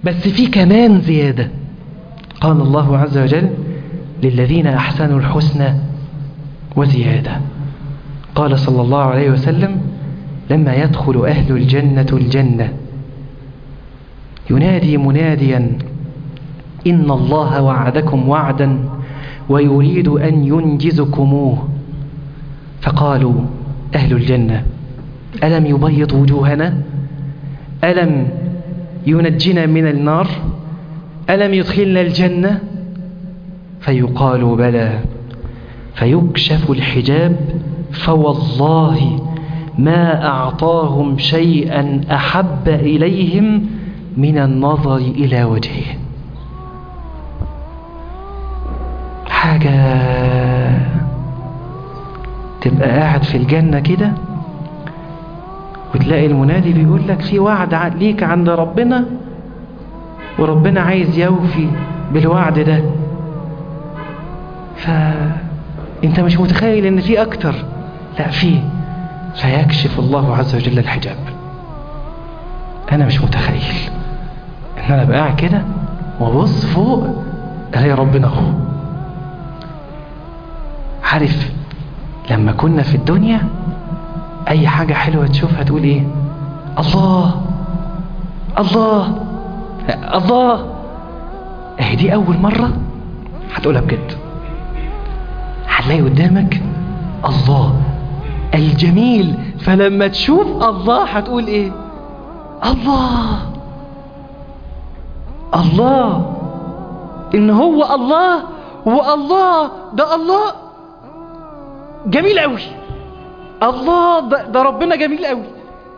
بس في كمان زيادة قال الله عز وجل للذين أحسنوا الحسنى وزيادة قال صلى الله عليه وسلم لما يدخل أهل الجنة الجنة ينادي مناديا إن الله وعدكم وعدا ويريد أن ينجزكموه فقالوا أهل الجنة ألم يبيض وجوهنا ألم ينجنا من النار ألم يدخلنا الجنة فيقال بلى فيكشف الحجاب فوالله ما أعطاهم شيئا أحب إليهم من النظر إلى وجهه حاجة تبقى قاعد في الجنة كده وتلاقي المنادي بيقول لك في وعد ليك عند ربنا وربنا عايز يوفي بالوعد ده فانت مش متخيل ان في اكتر لا في فيكشف الله عز وجل الحجاب انا مش متخيل ان انا ابقى قاعد كده وابص فوق الاقي ربنا اهو عارف لما كنا في الدنيا اي حاجة حلوة تشوفها تقول ايه الله الله الله اهي دي اول مرة هتقولها بجد هتلاقي قدامك الله الجميل فلما تشوف الله هتقول ايه الله الله ان هو الله والله ده الله جميل قوي الله ده, ده ربنا جميل قوي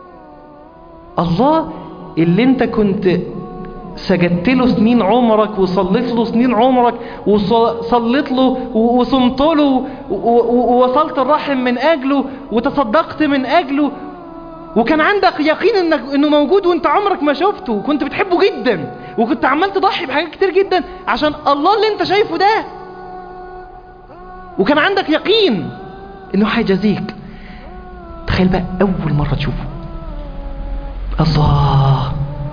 الله اللي انت كنت سجدت له سنين عمرك وصليت له سنين عمرك وصليت له وصمت له ووصلت الرحم من اجله وتصدقت من اجله وكان عندك يقين انك انه موجود وانت عمرك ما شفته وكنت بتحبه جدا وكنت عمال تضحي بحاجات كتير جدا عشان الله اللي انت شايفه ده وكان عندك يقين انه هيجازيك تخيل بقى اول مرة تشوفه الله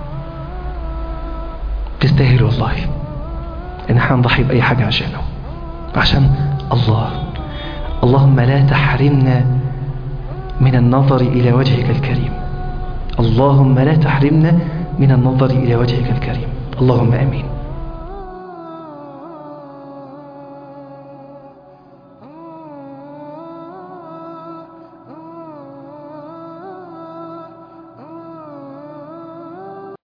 تستاهل والله ان احنا نضحي باي حاجة عشانه عشان الله اللهم لا تحرمنا من النظر الى وجهك الكريم اللهم لا تحرمنا من النظر الى وجهك الكريم اللهم امين